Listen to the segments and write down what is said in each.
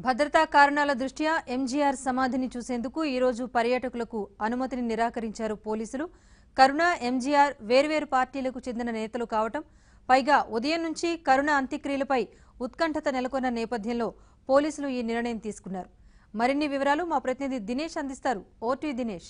భద్రతా కారణాల దృష్ట్యా ఎంజీఆర్ సమాధిని చూసేందుకు ఈరోజు పర్యాటకులకు అనుమతిని నిరాకరించారు పోలీసులు కరుణ ఎంజీఆర్ వేర్వేరు పార్టీలకు చెందిన నేతలు కావటం పైగా ఉదయం నుంచి కరుణ అంత్యక్రియలపై ఉత్కంఠత నెలకొన్న నేపథ్యంలో పోలీసులు ఈ నిర్ణయం తీసుకున్నారు మరిన్ని వివరాలు మా ప్రతినిధి దినేష్ అందిస్తారు ఓటీ దినేష్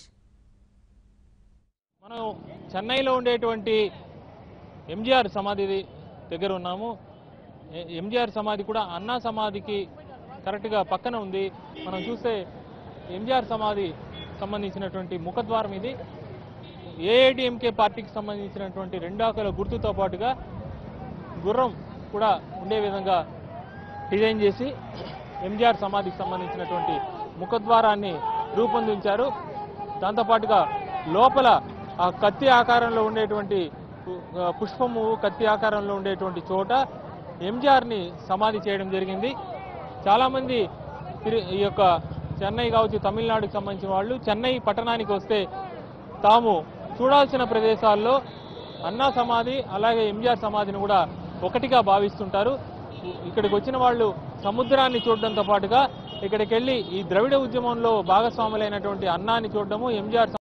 మనం చెన్నైలో ఉండేటువంటి ఎంజిఆర్ సమాధి దగ్గర ఉన్నాము ఎ- ఎంజిఆర్ సమాధి కూడా అన్నా సమాధికి కరెక్ట్గా పక్కన ఉంది మనం చూస్తే ఎంజిఆర్ సమాధి సంబంధించినటువంటి ముఖద్వారం ఇది ఏఐడిఎంకే పార్టీకి సంబంధించినటువంటి రెండాకల గుర్తుతో పాటుగా గుర్రం కూడా ఉండే విధంగా డిజైన్ చేసి ఎంజిఆర్ సమాధికి సంబంధించినటువంటి ముఖద్వారాన్ని రూపొందించారు దాంతోపాటుగా లోపల ఆ కత్తి ఆకారంలో ఉండేటువంటి పు- ఆ, పుష్పము కత్తి ఆకారంలో ఉండేటువంటి చోట ఎంజిఆర్ని సమాధి చేయడం జరిగింది చాలామంది తిరి- ఈ యొక్క చెన్నై కావచ్చు తమిళనాడుకి సంబంధించిన వాళ్ళు చెన్నై పట్టణానికి వస్తే తాము చూడాల్సిన ప్రదేశాల్లో అన్నా సమాధి అలాగే ఎంజిఆర్ సమాధిని కూడా ఒకటిగా భావిస్తుంటారు ఇక్కడికి వచ్చిన వాళ్ళు సముద్రాన్ని చూడడంతో పాటుగా ఇక్కడికి వెళ్ళి ఈ ద్రవిడ ఉద్యమంలో భాగస్వాములైనటువంటి అన్నాని చూడడము ఎంజిఆర్